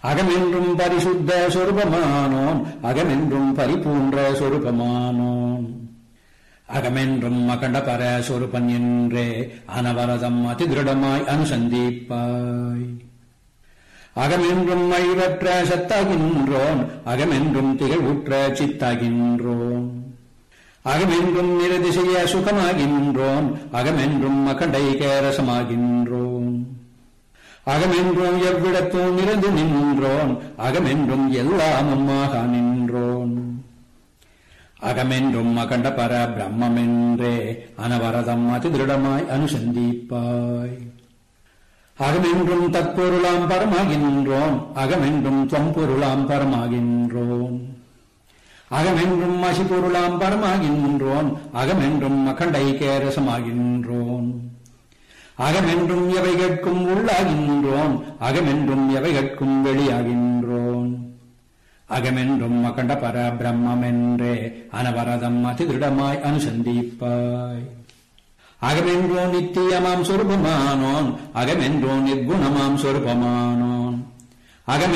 அகமென்றும் பரிசுத்த சொருபமானோன் அகமென்றும் பரிபூன்ற சொருபமானோன் அகமென்றும் அகண்ட பர சொருபன் என்றே அனவரதம் அதிதிருடமாய் அனுசந்திப்பாய் அகமென்றும் அழிவற்ற சத்தாகின்றோன் அகமென்றும் திகழ்வுற்ற சித்தாகின்றோன் அகமென்றும் நிரதிசைய சுகமாகின்றோன் அகமென்றும் அகண்டைக ரசமாகின்றோன் அகமென்றும் எவ்விடத்தும் நிறந்து நின்றோன் அகமென்றும் எல்லாமும் ஆக நின்றோன் அகமென்றும் அகண்ட பர பிரம்மென்றே அனவரதம் அதிதிருடமாய் அனுசந்திப்பாய் அகமென்றும் தற்பொருளாம் பரமாகின்றோன் அகமென்றும் தொம்பொருளாம் பரமாகின்றோன் அகமென்றும் அசிபொருளாம் பரமாகின்றோன் அகமென்றும் அகண்டைக்கேரசமாகின்றோன் அகமென்றும் எவை கேட்கும் உள்ளாகின்றோன் அகமென்றும் எவை கேட்கும் வெளியாகின்றோன் அகமென்றும் அகண்ட பர பிரம்மென்றே அனவரதம் அதிதிருடமாய் அனுசந்திப்பாய் அகமென்றோ நித்தியமாம் சொருபமானோன் அகமென்றோ நிர்குணமாம் சொருபமானோன் அகமெ